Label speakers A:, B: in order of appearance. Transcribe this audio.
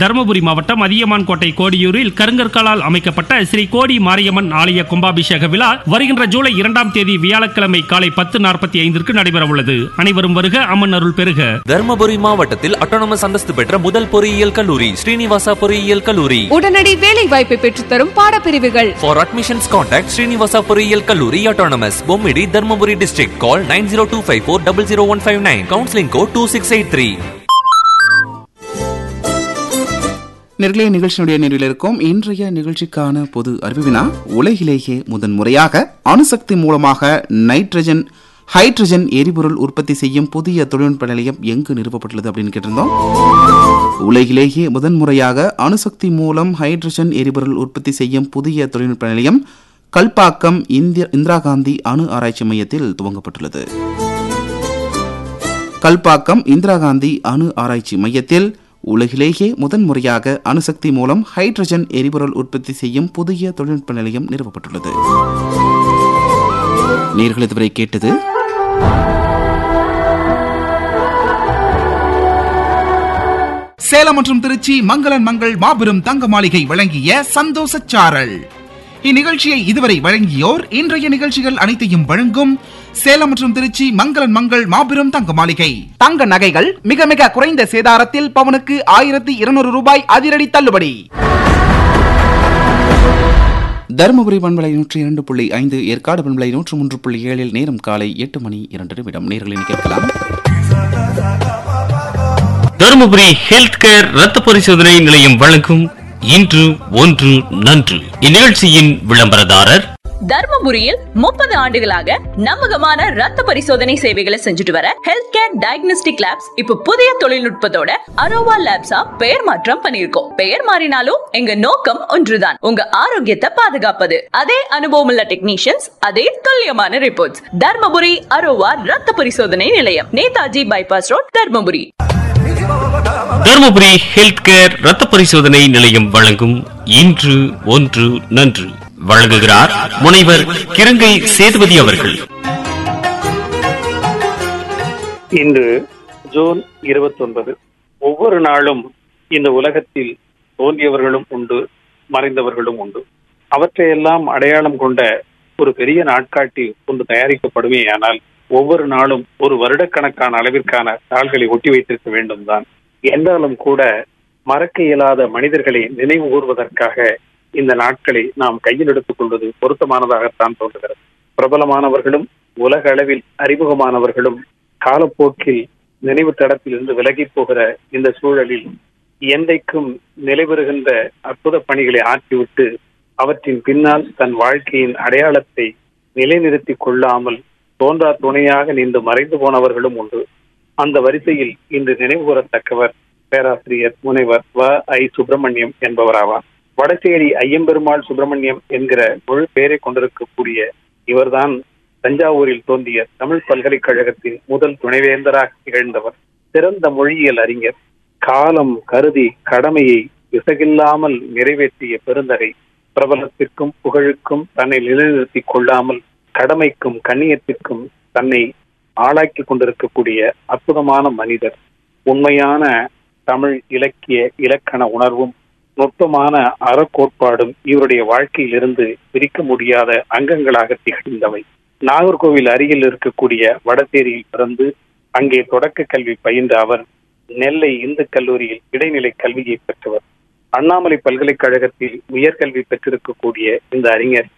A: தருமபுரி மாவட்டம் அதியமான் கோட்டை கோடியூரில் கருங்கற்களால் அமைக்கப்பட்ட ஸ்ரீ கோடி மாரியம்மன் ஆலய கும்பாபிஷேக விழா வருகின்ற ஜூலை இரண்டாம் தேதி வியாழக்கிழமை காலை பத்து நாற்பத்தி ஐந்திற்கு நடைபெற உள்ளது அனைவரும் வருக அம்மன் அருள் பெறுக
B: தர்மபுரி மாவட்டத்தில் அட்டானமஸ் அந்தஸ்து பெற்ற முதல் பொறியியல் கல்லூரி ஸ்ரீனிவாசா பொறியியல் கல்லூரி
C: உடனடி வேலை வாய்ப்பை பெற்றுத்தரும் பாடப்பிரிவுகள்
B: For admissions, contact Srinivasa பொறியியல் கல்லூரி autonomous Bommidi Dharmapuri district. Call 90254 Counseling code 2683.
D: நிர்ணய நிகழ்ச்சியினுடைய நிறைவில் இருக்கும் இன்றைய நிகழ்ச்சிக்கான பொது அறிவினா உலகிலேயே முதன் முறையாக அணுசக்தி மூலமாக நைட்ரஜன் ஹைட்ரஜன் எரிபொருள் உற்பத்தி செய்யும் புதிய தொழில்நுட்ப நிலையம் எங்கு நிறுவப்பட்டுள்ளது அப்படின்னு கேட்டிருந்தோம் உலகிலேயே முதன்முறையாக அணுசக்தி மூலம் ஹைட்ரஜன் எரிபொருள் உற்பத்தி செய்யும் புதிய தொழில்நுட்ப நிலையம் கல்பாக்கம் இந்திய இந்திரா காந்தி அணு ஆராய்ச்சி மையத்தில் துவங்கப்பட்டுள்ளது கல்பாக்கம் இந்திரா காந்தி அணு ஆராய்ச்சி மையத்தில் உலகிலேயே முதன்முறையாக அணுசக்தி மூலம் ஹைட்ரஜன் எரிபொருள் உற்பத்தி செய்யும் புதிய தொழில்நுட்ப நிலையம் நிறுவப்பட்டுள்ளது நேர்கள் இதுவரை கேட்டது
E: சேலம் மற்றும் திருச்சி மங்களன் மங்கள் மாபெரும் தங்க மாளிகை வழங்கிய சந்தோஷ சாரல் இந்நிகழ்ச்சியை இதுவரை வழங்கியோர் இன்றைய நிகழ்ச்சிகள் அனைத்தையும் வழங்கும் சேலம் மற்றும் திருச்சி மங்களன் மங்கள் மாபெரும் தங்க மாளிகை தங்க நகைகள் மிக மிக குறைந்த சேதாரத்தில் பவனுக்கு ஆயிரத்தி இருநூறு ரூபாய் அதிரடி தள்ளுபடி
D: தருமபுரி பண்பலை நூற்றி இரண்டு புள்ளி ஐந்து ஏற்காடு பண்பலை நூற்று மூன்று புள்ளி ஏழில் நேரம் காலை எட்டு மணி இரண்டு நிமிடம் நேர்களில் கேட்கலாம்
A: தருமபுரி ஹெல்த் கேர் ரத்த பரிசோதனை நிலையம் வழங்கும் இன்று ஒன்று நன்று இந்நிகழ்ச்சியின் விளம்பரதாரர்
F: தர்மபுரியில் முப்பது ஆண்டுகளாக நம்பகமான ரத்த பரிசோதனை சேவைகளை செஞ்சுட்டு வர ஹெல்த் கேர் டயக்னோஸ்டிக் லேப்ஸ் இப்ப புதிய தொழில்நுட்பத்தோட அரோவா லேப்ஸா பெயர் மாற்றம் பண்ணிருக்கோம் பெயர் மாறினாலும் எங்க நோக்கம் ஒன்றுதான் உங்க ஆரோக்கியத்தை பாதுகாப்பது அதே அனுபவமுள்ள டெக்னீஷியன்ஸ் அதே துல்லியமான ரிப்போர்ட்ஸ் தர்மபுரி அரோவா ரத்த பரிசோதனை நிலையம் Netaji bypass road Dharmapuri
A: Dharmapuri health care ரத்த பரிசோதனை நிலையம் வழங்கும் இன்று ஒன்று நன்று வழங்குகிறார் முனைவர் கிருங்கை சேதுபதி அவர்கள்
G: இன்று ஜூன் இருபத்தொன்பது ஒவ்வொரு நாளும் இந்த உலகத்தில் தோன்றியவர்களும் உண்டு மறைந்தவர்களும் உண்டு அவற்றையெல்லாம் அடையாளம் கொண்ட ஒரு பெரிய நாட்காட்டி ஒன்று தயாரிக்கப்படுமேயானால் ஒவ்வொரு நாளும் ஒரு வருடக்கணக்கான அளவிற்கான தாள்களை ஒட்டி வைத்திருக்க வேண்டும் தான் என்றாலும் கூட மறக்க இயலாத மனிதர்களை நினைவு கூறுவதற்காக இந்த நாட்களை நாம் கையில் எடுத்துக் கொள்வது பொருத்தமானதாகத்தான் தோன்றுகிறது பிரபலமானவர்களும் உலக அளவில் அறிமுகமானவர்களும் காலப்போக்கில் நினைவு தடத்தில் இருந்து விலகி போகிற இந்த சூழலில் என்றைக்கும் நிலைபெறுகின்ற அற்புத பணிகளை ஆற்றிவிட்டு அவற்றின் பின்னால் தன் வாழ்க்கையின் அடையாளத்தை நிலைநிறுத்திக் கொள்ளாமல் தோன்றா துணையாக நின்று மறைந்து போனவர்களும் உண்டு அந்த வரிசையில் இன்று நினைவு கூறத்தக்கவர் பேராசிரியர் முனைவர் வ ஐ சுப்பிரமணியம் என்பவராவார் வடசேரி ஐயம்பெருமாள் சுப்பிரமணியம் என்கிற முழு பெயரை கொண்டிருக்கக்கூடிய இவர்தான் தஞ்சாவூரில் தோன்றிய தமிழ் பல்கலைக்கழகத்தின் முதல் துணைவேந்தராக திகழ்ந்தவர் சிறந்த மொழியியல் அறிஞர் காலம் கருதி கடமையை விசகில்லாமல் நிறைவேற்றிய பெருந்தகை பிரபலத்திற்கும் புகழுக்கும் தன்னை நிலைநிறுத்திக் கொள்ளாமல் கடமைக்கும் கண்ணியத்திற்கும் தன்னை ஆளாக்கி கொண்டிருக்கக்கூடிய அற்புதமான மனிதர் உண்மையான தமிழ் இலக்கிய இலக்கண உணர்வும் நுட்பமான அறக்கோட்பாடும் இவருடைய வாழ்க்கையில் இருந்து பிரிக்க முடியாத அங்கங்களாக திகழ்ந்தவை நாகர்கோவில் அருகில் இருக்கக்கூடிய வடசேரியில் பிறந்து அங்கே தொடக்க கல்வி பயின்ற அவர் நெல்லை இந்து கல்லூரியில் இடைநிலை கல்வியை பெற்றவர் அண்ணாமலை பல்கலைக்கழகத்தில் உயர்கல்வி பெற்றிருக்கக்கூடிய இந்த அறிஞர்